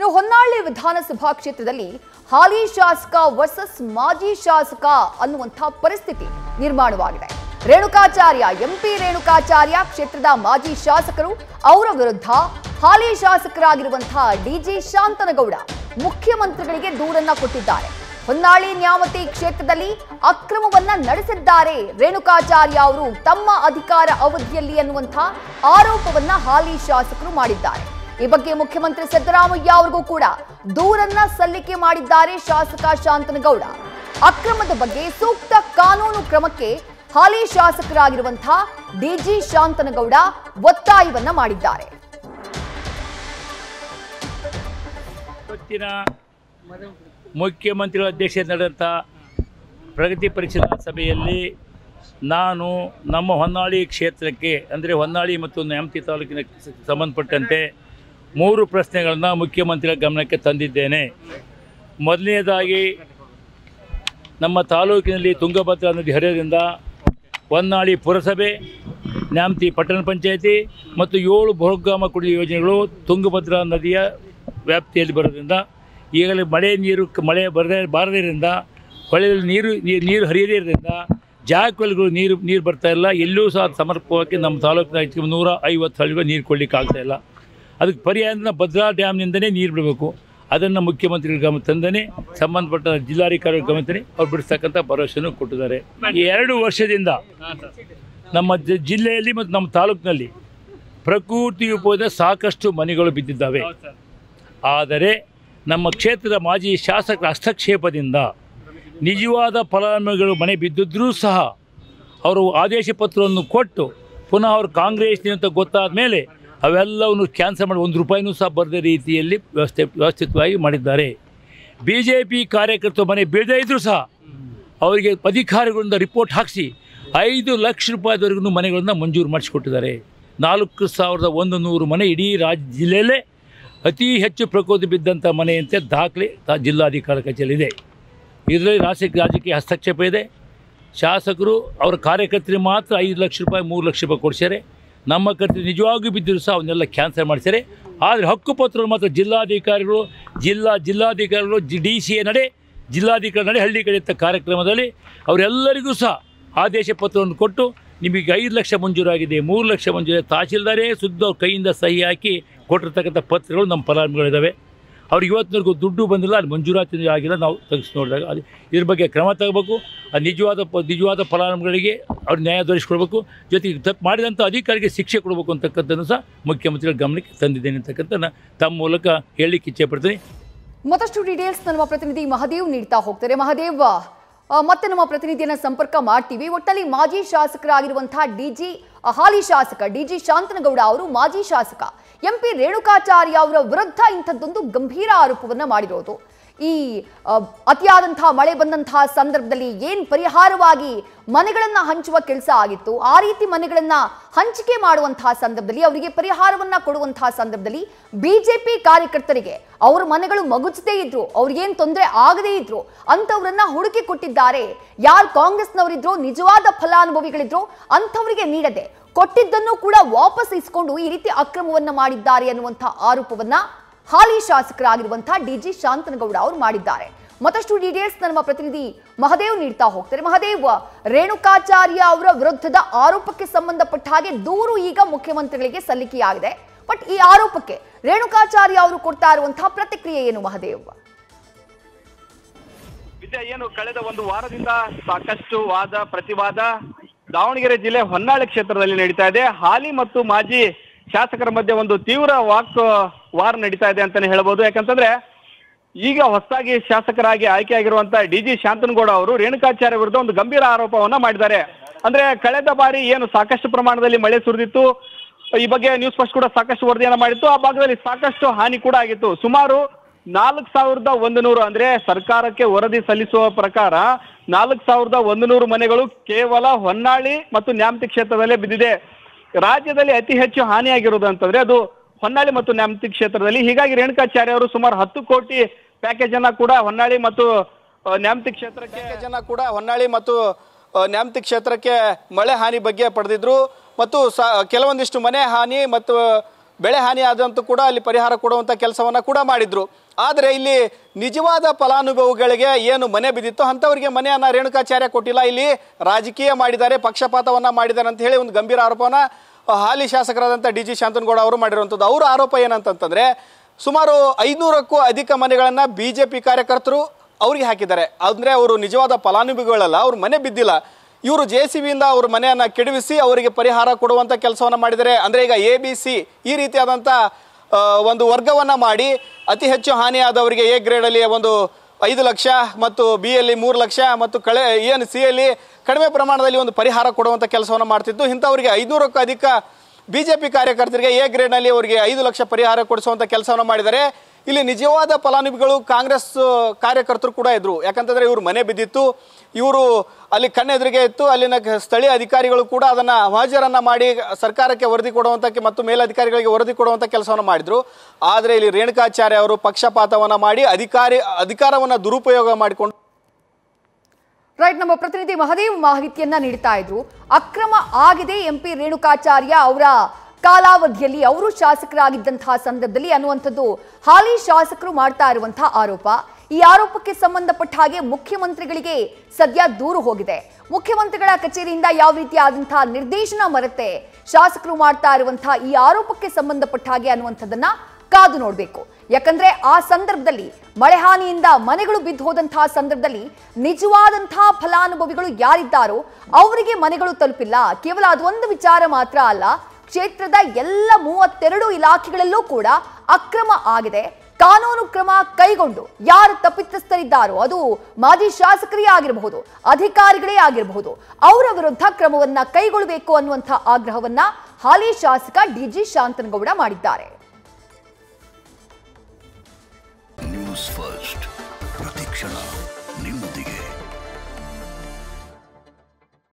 ಇನ್ನು ಹೊನ್ನಾಳಿ ವಿಧಾನಸಭಾ ಕ್ಷೇತ್ರದಲ್ಲಿ ಹಾಲಿ ಶಾಸಕ ವರ್ಸಸ್ ಮಾಜಿ ಶಾಸಕ ಅನ್ನುವಂಥ ಪರಿಸ್ಥಿತಿ ನಿರ್ಮಾಣವಾಗಿದೆ ರೇಣುಕಾಚಾರ್ಯ ಎಂಪಿ ರೇಣುಕಾಚಾರ್ಯ ಕ್ಷೇತ್ರದ ಮಾಜಿ ಶಾಸಕರು ಅವರ ವಿರುದ್ಧ ಹಾಲಿ ಶಾಸಕರಾಗಿರುವಂತಹ ಡಿಜಿ ಶಾಂತನಗೌಡ ಮುಖ್ಯಮಂತ್ರಿಗಳಿಗೆ ದೂರನ್ನ ಕೊಟ್ಟಿದ್ದಾರೆ ಹೊನ್ನಾಳಿ ನ್ಯಾಮತಿ ಕ್ಷೇತ್ರದಲ್ಲಿ ಅಕ್ರಮವನ್ನ ನಡೆಸಿದ್ದಾರೆ ರೇಣುಕಾಚಾರ್ಯ ಅವರು ತಮ್ಮ ಅಧಿಕಾರ ಅವಧಿಯಲ್ಲಿ ಅನ್ನುವಂಥ ಆರೋಪವನ್ನ ಹಾಲಿ ಶಾಸಕರು ಮಾಡಿದ್ದಾರೆ ಈ ಬಗ್ಗೆ ಮುಖ್ಯಮಂತ್ರಿ ಸಿದ್ದರಾಮಯ್ಯ ಅವರಿಗೂ ಕೂಡ ದೂರನ್ನ ಸಲ್ಲಿಕೆ ಮಾಡಿದ್ದಾರೆ ಶಾಸಕ ಶಾಂತನಗೌಡ ಅಕ್ರಮದ ಬಗ್ಗೆ ಸೂಕ್ತ ಕಾನೂನು ಕ್ರಮಕ್ಕೆ ಹಾಲಿ ಶಾಸಕರಾಗಿರುವಂತಹ ಡಿಜಿ ಶಾಂತನಗೌಡ ಒತ್ತಾಯವನ್ನ ಮಾಡಿದ್ದಾರೆ ಇವತ್ತಿನ ಮುಖ್ಯಮಂತ್ರಿಗಳ ಅಧ್ಯಕ್ಷತೆ ನಡೆದಂಥ ಪ್ರಗತಿ ಪರಿಶೀಲನಾ ಸಭೆಯಲ್ಲಿ ನಾನು ನಮ್ಮ ಹೊನ್ನಾಳಿ ಕ್ಷೇತ್ರಕ್ಕೆ ಅಂದರೆ ಹೊನ್ನಾಳಿ ಮತ್ತು ನ್ಯಾಮತಿ ತಾಲೂಕಿನ ಸ- ಸಂಬಂಧಪಟ್ಟಂತೆ ಮೂರು ಪ್ರಶ್ನೆಗಳನ್ನು ಮುಖ್ಯಮಂತ್ರಿಗಳ ಗಮನಕ್ಕೆ ತಂದಿದ್ದೇನೆ ಮೊದಲನೇದಾಗಿ ನಮ್ಮ ತಾಲೂಕಿನಲ್ಲಿ ತುಂಗಭದ್ರಾ ನದಿ ಹರಿಯೋದ್ರಿಂದ ಹೊನ್ನಾಳಿ ಪುರಸಭೆ ನ್ಯಾಮತಿ ಪಟ್ಟಣ ಪಂಚಾಯತಿ ಮತ್ತು ಏಳು ಬಹುಗ್ರಾಮ ಕುಡಿಯುವ ಯೋಜನೆಗಳು ತುಂಗಭದ್ರಾ ನದಿಯ ವ್ಯಾಪ್ತಿಯಲ್ಲಿ ಬರೋದ್ರಿಂದ ಈಗಲೇ ಮಳೆ ನೀರು ಕ- ಮಳೆ ಬರದೇ ಬಾರದಿದ್ದರಿಂದ ಹೊಳೆಯಲ್ಲಿ ನೀರು ನೀರು ನೀರು ಹರಿಯದೇ ಇರೋದ್ರಿಂದ ಜಾಗಗಳಿಗೂ ನೀರು ನೀರು ಬರ್ತಾ ಇಲ್ಲ ಎಲ್ಲೂ ಸಹ ಸಮರ್ಪಕವಾಗಿ ನಮ್ಮ ತಾಲೂಕಿನ ಹೆಚ್ಚು ನೂರ ಐವತ್ತು ಹಳ್ಳಿಗೆ ನೀರು ಕೊಡಲಿಕ್ಕೆ ಆಗ್ತಾ ಇಲ್ಲ ಅದಕ್ಕೆ ಪರಿಹಾರ ಭದ್ರಾ ಡ್ಯಾಮ್ನಿಂದನೇ ನೀರು ಬಿಡಬೇಕು ಅದನ್ನು ಮುಖ್ಯಮಂತ್ರಿಗಳ ಗಮನ ತಂದನೆ ಸಂಬಂಧಪಟ್ಟ ಜಿಲ್ಲಾಧಿಕಾರಿ ಗಮನಿಸಿ ಅವ್ರು ಬಿಡಿಸ್ತಕ್ಕಂಥ ಭರವಸೆಯನ್ನು ಕೊಟ್ಟಿದ್ದಾರೆ ಈ ಎರಡು ವರ್ಷದಿಂದ ನಮ್ಮ ಜ- ಜಿಲ್ಲೆಯಲ್ಲಿ ಮತ್ತು ನಮ್ಮ ತಾಲೂಕಿನಲ್ಲಿ ಪ್ರಕೃತಿ ವಿಪದ ಸಾಕಷ್ಟು ಮನೆಗಳು ಬಿದ್ದಿದ್ದಾವೆ ಆದರೆ ನಮ್ಮ ಕ್ಷೇತ್ರದ ಮಾಜಿ ಶಾಸಕರ ಹಸ್ತಕ್ಷೇಪದಿಂದ ನಿಜವಾದ ಫಲಾನುಭವಿಗಳು ಮನೆ ಬಿದ್ದಿದ್ರೂ ಸಹ ಅವರು ಆದೇಶ ಪತ್ರವನ್ನು ಕೊಟ್ಟು ಪುನಃ ಅವರು ಕಾಂಗ್ರೆಸ್ನಿ ಅಂತ ಗೊತ್ತಾದ ಮೇಲೆ ಅವೆಲ್ಲವನ್ನು ಕ್ಯಾನ್ಸಲ್ ಮಾಡಿ ಒಂದು ರೂಪಾಯಿನೂ ಸಹ ಬರದ ರೀತಿಯಲ್ಲಿ ವ್ಯವಸ್ಥೆ ವ್ಯವಸ್ಥಿತವಾಗಿ ಮಾಡಿದ್ದಾರೆ ಬಿ ಜೆ ಪಿ ಕಾರ್ಯಕರ್ತರು ಮನೆ ಬೀಳದೇ ಇದ್ದರೂ ಸಹ ಅವರಿಗೆ ಅಧಿಕಾರಿಗಳಿಂದ ರಿಪೋರ್ಟ್ ಹಾಕಿಸಿ ಐದು ಲಕ್ಷ ರೂಪಾಯಿವರೆಗೂ ಮನೆಗಳನ್ನು ಮಂಜೂರು ಮಾಡಿಸಿಕೊಟ್ಟಿದ್ದಾರೆ ನಾಲ್ಕು ಸಾವಿರದ ಒಂದು ನೂರು ಮನೆ ಇಡೀ ರಾಜ್ಯ ಜಿಲ್ಲೆಯಲ್ಲೇ ಅತಿ ಹೆಚ್ಚು ಪ್ರಕೋಪ ಬಿದ್ದಂಥ ಮನೆಯಂತೆ ದಾಖಲೆ ತಾ- ಜಿಲ್ಲಾಧಿಕಾರಿ ಕಚೇರಿಯಿದೆ ಇದರಲ್ಲಿ ರಾಜಕೀಯ ರಾಜಕೀಯ ಹಸ್ತಕ್ಷೇಪ ಇದೆ ಶಾಸಕರು ಅವರ ಕಾರ್ಯಕರ್ತರಿಗೆ ಮಾತ್ರ ಐದು ಲಕ್ಷ ರೂಪಾಯಿ ಮೂರು ಲಕ್ಷ ರೂಪಾಯಿ ಕೊಡ್ಸ್ಯಾರೆ ನಮ್ಮ ಕರ್ತವ್ಯ ನಿಜವಾಗಿಯೂ ಬಿದ್ದರೂ ಸಹ ಅವನ್ನೆಲ್ಲ ಕ್ಯಾನ್ಸಲ್ ಮಾಡ್ಸ್ಯಾರೆ ಆದರೆ ಹಕ್ಕುಪತ್ರಗಳು ಮಾತ್ರ ಜಿಲ್ಲಾಧಿಕಾರಿಗಳು ಜಿಲ್ಲಾ ಜಿಲ್ಲಾಧಿಕಾರಿಗಳು ಜಿ ಡಿ ಸಿ ಎ ನಡೆ ಜಿಲ್ಲಾಧಿಕಾರಿ ನಡೆ ಹಳ್ಳಿ ಕಡೆ ಅಂತ ಕಾರ್ಯಕ್ರಮದಲ್ಲಿ ಅವರೆಲ್ಲರಿಗೂ ಸಹ ಆದೇಶ ಪತ್ರವನ್ನು ಕೊಟ್ಟು ನಿಮಗೆ ಐದು ಲಕ್ಷ ಮಂಜೂರಾಗಿದೆ ಮೂರು ಲಕ್ಷ ಮಂಜೂರು ತಹಶೀಲ್ದಾರೇ ಶುದ್ಧ ಅವ್ರ ಕೈಯಿಂದ ಸಹಿ ಹಾಕಿ ಕೊಟ್ಟಿರ್ತಕ್ಕಂಥ ಪತ್ರಗಳು ನಮ್ಮ ಫಲಾನುಭವಿಗಳಿದ್ದಾವೆ ಅವ್ರಿಗೆ ಇವತ್ತಿನವರೆಗೂ ದುಡ್ಡು ಬಂದಿಲ್ಲ ಅದು ಮಂಜೂರಾತಿ ಆಗಿಲ್ಲ ನಾವು ತೆಗೆಸಿ ನೋಡಿದಾಗ ಅದು ಇದ್ರ ಬಗ್ಗೆ ಕ್ರಮ ತಗೋಬೇಕು ಆ ನಿಜವಾದ ಪ ನಿಜವಾದ ಫಲಾನುಭವಿಗಳಿಗೆ ಅವ್ರು ನ್ಯಾಯ ದೊರಕಿಸ್ಕೊಡ್ಬೇಕು ಜೊತೆಗೆ ತಪ್ಪು ಮಾಡಿದಂಥ ಅಧಿಕಾರಿಗೆ ಶಿಕ್ಷೆ ಕೊಡಬೇಕು ಅಂತಕ್ಕಂಥದ್ದು ಸಹ ಮುಖ್ಯಮಂತ್ರಿಗಳ ಗಮನಕ್ಕೆ ತಂದಿದ್ದೇನೆ ಅಂತಕ್ಕಂಥ ನಾನು ತಮ್ಮ ಮೂಲಕ ಹೇಳಲಿಕ್ಕೆ ಇಚ್ಛೆಪಡ್ತೀನಿ ಮತ್ತಷ್ಟು ಡೀಟೇಲ್ಸ್ ನಮ್ಮ ಪ್ರತಿನಿಧಿ ಮಹದೇವ್ ನೀಡ್ತಾ ಹೋಗ್ತಾರೆ ಮಹದೇವ್ ಆ, ಮತ್ತೆ ನಮ್ಮ ಪ್ರತಿನಿಧಿಯನ್ನ ಸಂಪರ್ಕ ಮಾಡ್ತೀವಿ ಒಟ್ಟಲ್ಲಿ ಮಾಜಿ ಶಾಸಕರಾಗಿರುವಂತಹ ಡಿಜಿ ಹಾಲಿ ಶಾಸಕ ಡಿಜಿ ಶಾಂತನಗೌಡ ಅವರು ಮಾಜಿ ಶಾಸಕ ಎಂ ಪಿ ರೇಣುಕಾಚಾರ್ಯ ಅವರ ವಿರುದ್ಧ ಇಂಥದ್ದೊಂದು ಗಂಭೀರ ಆರೋಪವನ್ನ ಮಾಡಿರೋದು ಈ ಆ, ಅತಿಯಾದಂತಹ ಮಳೆ ಬಂದಂತಹ ಸಂದರ್ಭದಲ್ಲಿ ಏನ್ ಪರಿಹಾರವಾಗಿ ಮನೆಗಳನ್ನ ಹಂಚುವ ಕೆಲಸ ಆಗಿತ್ತು ಆ ರೀತಿ ಮನೆಗಳನ್ನ ಹಂಚಿಕೆ ಮಾಡುವಂತಹ ಸಂದರ್ಭದಲ್ಲಿ ಅವರಿಗೆ ಪರಿಹಾರವನ್ನ ಕೊಡುವಂತಹ ಸಂದರ್ಭದಲ್ಲಿ ಬಿಜೆಪಿ ಕಾರ್ಯಕರ್ತರಿಗೆ ಅವ್ರ ಮನೆಗಳು ಮಗುಚದೇ ಇದ್ರು ಅವ್ರಿಗೇನ್ ತೊಂದರೆ ಆಗದೇ ಇದ್ರು ಅಂತವ್ರನ್ನ ಹುಡುಕಿ ಕೊಟ್ಟಿದ್ದಾರೆ ಯಾರು ಕಾಂಗ್ರೆಸ್ನವರಿದ್ರು ನಿಜವಾದ ಫಲಾನುಭವಿಗಳಿದ್ರು ಅಂಥವರಿಗೆ ನೀಡದೆ ಕೊಟ್ಟಿದ್ದನ್ನು ಕೂಡ ವಾಪಸ್ ಇಸ್ಕೊಂಡು ಈ ರೀತಿ ಅಕ್ರಮವನ್ನ ಮಾಡಿದ್ದಾರೆ ಅನ್ನುವಂಥ ಆರೋಪವನ್ನ ಹಾಲಿ ಶಾಸಕರಾಗಿರುವಂತಹ ಡಿಜಿ ಶಾಂತನಗೌಡ ಅವರು ಮಾಡಿದ್ದಾರೆ ಮತ್ತಷ್ಟು ಡೀಟೇಲ್ಸ್ ನಮ್ಮ ಪ್ರತಿನಿಧಿ ಮಹದೇವ್ ನೀಡ್ತಾ ಹೋಗ್ತಾರೆ ಮಹದೇವ್ ರೇಣುಕಾಚಾರ್ಯ ಅವರ ವಿರುದ್ಧದ ಆರೋಪಕ್ಕೆ ಸಂಬಂಧಪಟ್ಟ ಹಾಗೆ ದೂರು ಈಗ ಮುಖ್ಯಮಂತ್ರಿಗಳಿಗೆ ಸಲ್ಲಿಕೆಯಾಗಿದೆ ಬಟ್ ಈ ಆರೋಪಕ್ಕೆ ರೇಣುಕಾಚಾರ್ಯ ಅವರು ಕೊಡ್ತಾ ಇರುವಂತಹ ಪ್ರತಿಕ್ರಿಯೆ ಏನು ಮಹದೇವ್ ವಿದ್ಯಾ ಏನು ಕಳೆದ ಒಂದು ವಾರದಿಂದ ಸಾಕಷ್ಟು ವಾದ ಪ್ರತಿವಾದ ದಾವಣಗೆರೆ ಜಿಲ್ಲೆ ಹೊನ್ನಾಳಿ ಕ್ಷೇತ್ರದಲ್ಲಿ ನಡೀತಾ ಇದೆ ಹಾಲಿ ಮತ್ತು ಮಾಜಿ ಶಾಸಕರ ಮಧ್ಯೆ ಒಂದು ತೀವ್ರ ವಾಕ್ ವಾರ್ ನಡೀತಾ ಇದೆ ಅಂತಾನೆ ಹೇಳ್ಬೋದು ಯಾಕಂತಂದ್ರೆ ಈಗ ಹೊಸದಾಗಿ ಶಾಸಕರಾಗಿ ಆಯ್ಕೆಯಾಗಿರುವಂತ ಡಿ ಜಿ ಶಾಂತನಗೌಡ ಅವರು ರೇಣುಕಾಚಾರ್ಯ ವಿರುದ್ಧ ಒಂದು ಗಂಭೀರ ಆರೋಪವನ್ನ ಮಾಡಿದ್ದಾರೆ ಅಂದ್ರೆ ಕಳೆದ ಬಾರಿ ಏನು ಸಾಕಷ್ಟು ಪ್ರಮಾಣದಲ್ಲಿ ಮಳೆ ಸುರಿದಿತ್ತು ಈ ಬಗ್ಗೆ ನ್ಯೂಸ್ ಫಸ್ಟ್ ಕೂಡ ಸಾಕಷ್ಟು ವರದಿಯನ್ನ ಮಾಡಿತ್ತು ಆ ಭಾಗದಲ್ಲಿ ಸಾಕಷ್ಟು ಹಾನಿ ಕೂಡ ಆಗಿತ್ತು ಸುಮಾರು ನಾಲ್ಕು ಸಾವಿರದ ಒಂದು ನೂರು ಅಂದ್ರೆ ಸರ್ಕಾರಕ್ಕೆ ವರದಿ ಸಲ್ಲಿಸುವ ಪ್ರಕಾರ ನಾಲ್ಕು ಸಾವಿರದ ಒಂದು ನೂರು ಮನೆಗಳು ಕೇವಲ ಹೊನ್ನಾಳಿ ಮತ್ತು ನ್ಯಾಮತಿ ಕ್ಷೇತ್ರದಲ್ಲೇ ಬಿದ್ದಿದೆ ರಾಜ್ಯದಲ್ಲಿ ಅತಿ ಹೆಚ್ಚು ಹಾನಿಯಾಗಿರುವುದು ಅಂತಂದ್ರೆ ಅದು ಹೊನ್ನಾಳಿ ಮತ್ತು ನ್ಯಾಮತಿ ಕ್ಷೇತ್ರದಲ್ಲಿ ಹೀಗಾಗಿ ರೇಣುಕಾಚಾರ್ಯ ಅವರು ಸುಮಾರು ಹತ್ತು ಕೋಟಿ ಪ್ಯಾಕೇಜ್ ಅನ್ನ ಕೂಡ ಹೊನ್ನಾಳಿ ಮತ್ತು ಆ, ನ್ಯಾಮತಿ ಕ್ಷೇತ್ರಕ್ಕೆ ಪ್ಯಾಕೇಜ್ ಅನ್ನ ಕೂಡ ಹೊನ್ನಾಳಿ ಮತ್ತು ಆ, ನ್ಯಾಮತಿ ಕ್ಷೇತ್ರಕ್ಕೆ ಮಳೆ ಹಾನಿ ಬಗ್ಗೆ ಪಡೆದಿದ್ರು ಮತ್ತು ಸ ಕೆಲವೊಂದಿಷ್ಟು ಮನೆ ಹಾನಿ ಮತ್ತು ಬೆಳೆ ಹಾನಿ ಆದಂತೂ ಕೂಡ ಅಲ್ಲಿ ಪರಿಹಾರ ಕೊಡುವಂಥ ಕೆಲಸವನ್ನು ಕೂಡ ಮಾಡಿದ್ರು ಆದರೆ ಇಲ್ಲಿ ನಿಜವಾದ ಫಲಾನುಭವಿಗಳಿಗೆ ಏನು ಮನೆ ಬಿದ್ದಿತ್ತು ಅಂಥವರಿಗೆ ಮನೆಯನ್ನ ರೇಣುಕಾಚಾರ್ಯ ಕೊಟ್ಟಿಲ್ಲ ಇಲ್ಲಿ ರಾಜಕೀಯ ಮಾಡಿದ್ದಾರೆ ಪಕ್ಷಪಾತವನ್ನ ಮಾಡಿದ್ದಾರೆ ಅಂತ ಹೇಳಿ ಒಂದು ಗಂಭೀರ ಆರೋಪನ ಹಾಲಿ ಶಾಸಕರಾದಂಥ ಡಿ ಜಿ ಶಾಂತನಗೌಡ ಅವರು ಮಾಡಿರುವಂಥದ್ದು ಅವರ ಆರೋಪ ಏನಂತಂತಂದ್ರೆ ಸುಮಾರು ಐನೂರಕ್ಕೂ ಅಧಿಕ ಮನೆಗಳನ್ನ ಬಿ ಜೆ ಪಿ ಕಾರ್ಯಕರ್ತರು ಅವ್ರಿಗೆ ಹಾಕಿದ್ದಾರೆ ಅಂದರೆ ಅವರು ನಿಜವಾದ ಫಲಾನುಭವಿಗಳಲ್ಲ ಅವ್ರ ಮನೆ ಬಿದ್ದಿಲ್ಲ ಇವರು ಜೆ ಸಿ ಬಿಯಿಂದ ಅವ್ರ ಮನೆಯನ್ನ ಕೆಡವಿಸಿ ಅವರಿಗೆ ಪರಿಹಾರ ಕೊಡುವಂತ ಕೆಲಸವನ್ನ ಮಾಡಿದ್ದಾರೆ ಅಂದ್ರೆ ಈಗ ಎ ಬಿ ಸಿ ಈ ರೀತಿಯಾದಂಥ ಆ, ಒಂದು ವರ್ಗವನ್ನ ಮಾಡಿ ಅತಿ ಹೆಚ್ಚು ಹಾನಿಯಾದವರಿಗೆ ಎ ಗ್ರೇಡ್ ಅಲ್ಲಿ ಒಂದು ಐದು ಲಕ್ಷ ಮತ್ತು ಬಿ ಅಲ್ಲಿ ಮೂರು ಲಕ್ಷ ಮತ್ತು ಕಳೆ ಏನು ಸಿ ಅಲ್ಲಿ ಕಡಿಮೆ ಪ್ರಮಾಣದಲ್ಲಿ ಒಂದು ಪರಿಹಾರ ಕೊಡುವಂತ ಕೆಲಸವನ್ನ ಮಾಡ್ತಿದ್ದು ಇಂಥವರಿಗೆ ಐನೂರಕ್ಕೂ ಅಧಿಕ ಬಿಜೆಪಿ ಕಾರ್ಯಕರ್ತರಿಗೆ ಎ ಗ್ರೇಡ್ನಲ್ಲಿ ಅವರಿಗೆ ಐದು ಲಕ್ಷ ಪರಿಹಾರ ಕೊಡಿಸುವಂತ ಕೆಲಸವನ್ನು ಮಾಡಿದ್ದಾರೆ ಇಲ್ಲಿ ನಿಜವಾದ ಫಲಾನುಭವಿಗಳು ಕಾಂಗ್ರೆಸ್ ಕಾರ್ಯಕರ್ತರು ಕೂಡ ಇದ್ರು ಯಾಕಂತಂದ್ರೆ ಇವ್ರ ಮನೆ ಬಿದ್ದಿತ್ತು ಇವರು ಅಲ್ಲಿ ಕಣ್ಣೆದುರಿಗೆ ಇತ್ತು ಅಲ್ಲಿನ ಕ- ಸ್ಥಳೀಯ ಅಧಿಕಾರಿಗಳು ಕೂಡ ಅದನ್ನ ಹಾಜರನ್ನ ಮಾಡಿ ಸರ್ಕಾರಕ್ಕೆ ವರದಿ ಕೊಡುವಂತ ಮತ್ತು ಮೇಲಧಿಕಾರಿಗಳಿಗೆ ವರದಿ ಕೊಡುವಂತ ಕೆಲಸವನ್ನು ಮಾಡಿದ್ರು ಆದ್ರೆ ಇಲ್ಲಿ ರೇಣುಕಾಚಾರ್ಯ ಅವರು ಪಕ್ಷಪಾತವನ್ನ ಮಾಡಿ ಅಧಿಕಾರಿ ಅಧಿಕಾರವನ್ನ ದುರುಪಯೋಗ ಮಾಡಿಕೊಂಡು ರೈಟ್ ನಮ್ಮ ಪ್ರತಿನಿಧಿ ಮಹದೇವ್ ಮಾಹಿತಿಯನ್ನ ನೀಡ್ತಾ ಇದ್ರು ಅಕ್ರಮ ಆಗಿದೆ ಎಂಪಿ ರೇಣುಕಾಚಾರ್ಯ ಅವರ ಕಾಲಾವಧಿಯಲ್ಲಿ ಅವರು ಶಾಸಕರಾಗಿದ್ದಂತಹ ಸಂದರ್ಭದಲ್ಲಿ ಅನ್ನುವಂಥದ್ದು ಹಾಲಿ ಶಾಸಕರು ಮಾಡ್ತಾ ಇರುವಂತಹ ಆರೋಪ ಈ ಆರೋಪಕ್ಕೆ ಸಂಬಂಧಪಟ್ಟ ಹಾಗೆ ಮುಖ್ಯಮಂತ್ರಿಗಳಿಗೆ ಸದ್ಯ ದೂರು ಹೋಗಿದೆ ಮುಖ್ಯಮಂತ್ರಿಗಳ ಕಚೇರಿಯಿಂದ ಯಾವ ರೀತಿಯಾದಂತಹ ನಿರ್ದೇಶನ ಮರತೆ ಶಾಸಕರು ಮಾಡ್ತಾ ಇರುವಂತಹ ಈ ಆರೋಪಕ್ಕೆ ಸಂಬಂಧಪಟ್ಟ ಹಾಗೆ ಅನ್ನುವಂಥದ್ದನ್ನ ಕಾದು ನೋಡಬೇಕು ಯಾಕಂದ್ರೆ ಆ ಸಂದರ್ಭದಲ್ಲಿ ಮಳೆ ಹಾನಿಯಿಂದ ಮನೆಗಳು ಬಿದ್ದು ಹೋದಂತಹ ಸಂದರ್ಭದಲ್ಲಿ ನಿಜವಾದಂತಹ ಫಲಾನುಭವಿಗಳು ಯಾರಿದ್ದಾರೋ ಅವರಿಗೆ ಮನೆಗಳು ತಲುಪಿಲ್ಲ ಕೇವಲ ಅದೊಂದು ವಿಚಾರ ಮಾತ್ರ ಅಲ್ಲ ಕ್ಷೇತ್ರದ ಎಲ್ಲ ಮೂವತ್ತೆರಡು ಇಲಾಖೆಗಳಲ್ಲೂ ಕೂಡ ಅಕ್ರಮ ಆಗಿದೆ ಕಾನೂನು ಕ್ರಮ ಕೈಗೊಂಡು ಯಾರು ತಪ್ಪಿತಸ್ಥರಿದ್ದಾರೋ ಅದು ಮಾಜಿ ಶಾಸಕರೇ ಆಗಿರಬಹುದು ಅಧಿಕಾರಿಗಳೇ ಆಗಿರಬಹುದು ಅವರ ವಿರುದ್ಧ ಕ್ರಮವನ್ನ ಕೈಗೊಳ್ಳಬೇಕು ಅನ್ನುವಂಥ ಆಗ್ರಹವನ್ನ ಹಾಲಿ ಶಾಸಕ ಡಿಜಿ ಶಾಂತನಗೌಡ ಮಾಡಿದ್ದಾರೆ ನ್ಯೂಸ್ ಫಸ್ಟ್ ಪ್ರತಿಕ್ಷಣ